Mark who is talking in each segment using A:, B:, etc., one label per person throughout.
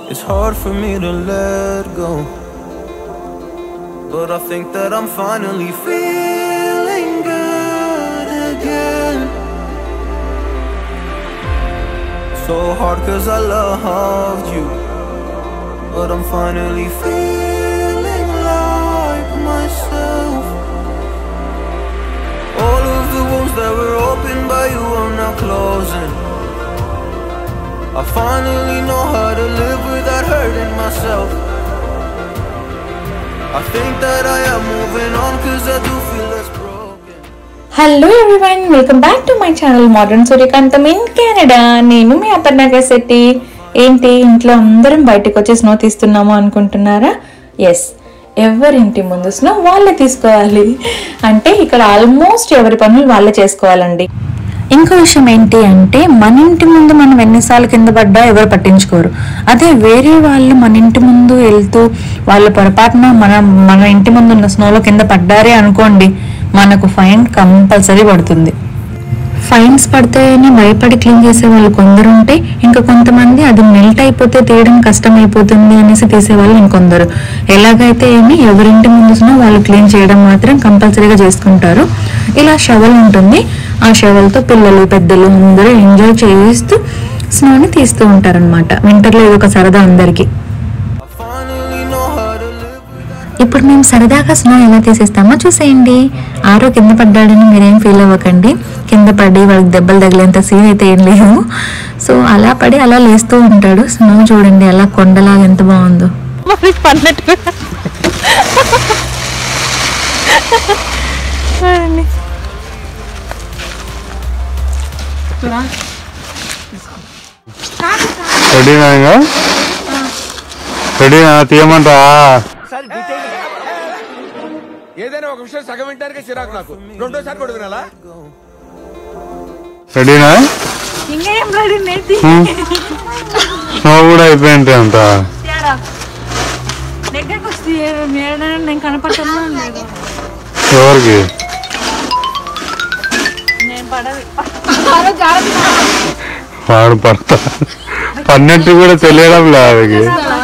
A: It's hard for me to let go. But I think that I'm finally feeling good again. So hard cause I loved you. But I'm finally feeling like myself. All of the wounds that were opened by you are now closing. I finally know how to live without hurting myself. I think that I am moving on cause I do feel less broken.
B: Hello everyone welcome back to my channel modern Suryakantham in Canada నేను మీ అపర్ణ శెట్టి ఏంటి ఇంట్లో అందరం బయటకు వచ్చి snow తీస్తున్నాము అనుకుంటున్నారా yes ఎవరింటి ముందు snow వాళ్ళే తీసుకోవాలి అంటే ఇక్కడ ఆల్మోస్ట్ ఎవరి పనులు వాళ్ళే చేసుకోవాలండి ఇంకో విషయం ఏంటి అంటే మన ఇంటి ముందు మనం ఎన్నిసార్లు కింద పడ్డా ఎవరు పట్టించుకోరు అదే వేరే వాళ్ళు మన ఇంటి ముందు వెళ్తూ వాళ్ళ పొరపాటున మన మన ఇంటి ముందు ఉన్న స్నోలో కింద పడ్డారే అనుకోండి మనకు ఫైన్ కంపల్సరీ పడుతుంది ఫైన్స్ పడతాయని భయపడి క్లీన్ చేసే వాళ్ళు కొందరు ఉంటే ఇంకా కొంతమంది అది మెల్ట్ అయిపోతే తీయడం కష్టం అయిపోతుంది అనేసి తీసేవాళ్ళు ఇంకొందరు ఎలాగైతే ఏమి ఎవరింటి ముందునో వాళ్ళు క్లీన్ చేయడం మాత్రం కంపల్సరీగా చేసుకుంటారు ఇలా షవల్ ఉంటుంది ఆ షవల్తో పిల్లలు పెద్దలు అందరూ ఎంజాయ్ చేస్తూ స్నోని తీస్తూ ఉంటారనమాట వింటర్లో ఇది ఒక సరదా అందరికీ
A: I finally know how to live without
B: ఇప్పుడు మేము సరదాగా స్నో ఎలా తీసేస్తామో చూసేయండి ఆరో కింద పడ్డాడని మీరేం ఫీల్ అవ్వకండి కింద పడి వాళ్ళకి దెబ్బలు తగిలేంత సీన్ అయితే ఏం లేవు సో అలా పడి అలా లేస్తూ ఉంటాడు స్నో చూడండి అలా కొండలాగా ఎంత బాగుందో
C: మరి పన్నట్టు చూడండి
D: రెడీనా ఇంకా రెడీనా తీయమంటా
E: ఏదైనా ఒక విషయం సగం వింటానికి చిరాకు నాకు రెండోసారి కూడా వినాలా
D: రెడీనా
C: ఇంకేం రెడీ నేతి
D: స్నో కూడా అయిపోయింది అంత
C: దగ్గరకు వస్తే మేడ నేను కనపడుతున్నా లేదు
D: ఎవరికి
C: నేను పడదు
D: వాడు పడతా పన్నెట్టు కూడా తెలియడం లేదు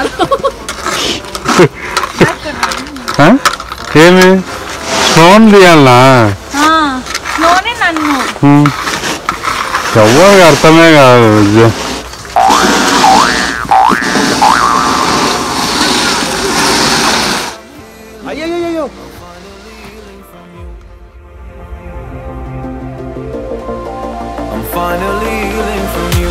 D: ఆ? ఏమి స్నోన్ తీయాలనా
C: స్లోనే నన్ను
D: ఉమ్. ఎవరికి అర్థమే కాదు విద్య.
E: అయ్యో
A: I'm finally healing from you.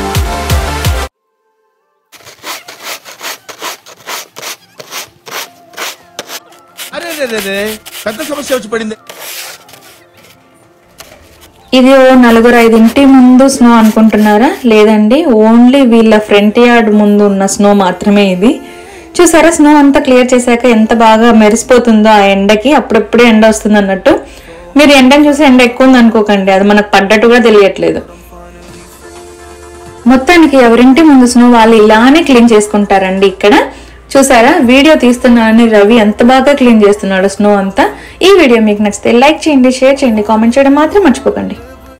E: అరే రే, రే, రే. పెద్ద సమస్య వచ్చి పడింది
B: ఇది ఓ నలుగురు ఐదు ఇంటి ముందు స్నో అనుకుంటున్నారా లేదండి ఓన్లీ వీళ్ళ ఫ్రంట్ యార్డ్ ముందు ఉన్న స్నో మాత్రమే ఇది చూసారా స్నో అంతా క్లియర్ చేశాక ఎంత బాగా మెరిసిపోతుందో ఆ ఎండకి అప్పుడప్పుడే ఎండ వస్తుంది అన్నట్టు మీరు ఎండని చూసి ఎండ ఎక్కువ ఉంది అనుకోకండి అది మనకు పడ్డట్టు కూడా తెలియట్లేదు మొత్తానికి ఎవరింటి ముందు స్నో వాళ్ళు ఇలానే క్లీన్ చేసుకుంటారండి ఇక్కడ చూసారా వీడియో తీస్తున్నానని రవి ఎంత బాగా క్లీన్ చేస్తున్నాడు స్నో అంతా ఈ వీడియో మీకు నచ్చితే లైక్ చేయండి షేర్ చేయండి కామెంట్ చేయడం మాత్రం మర్చిపోకండి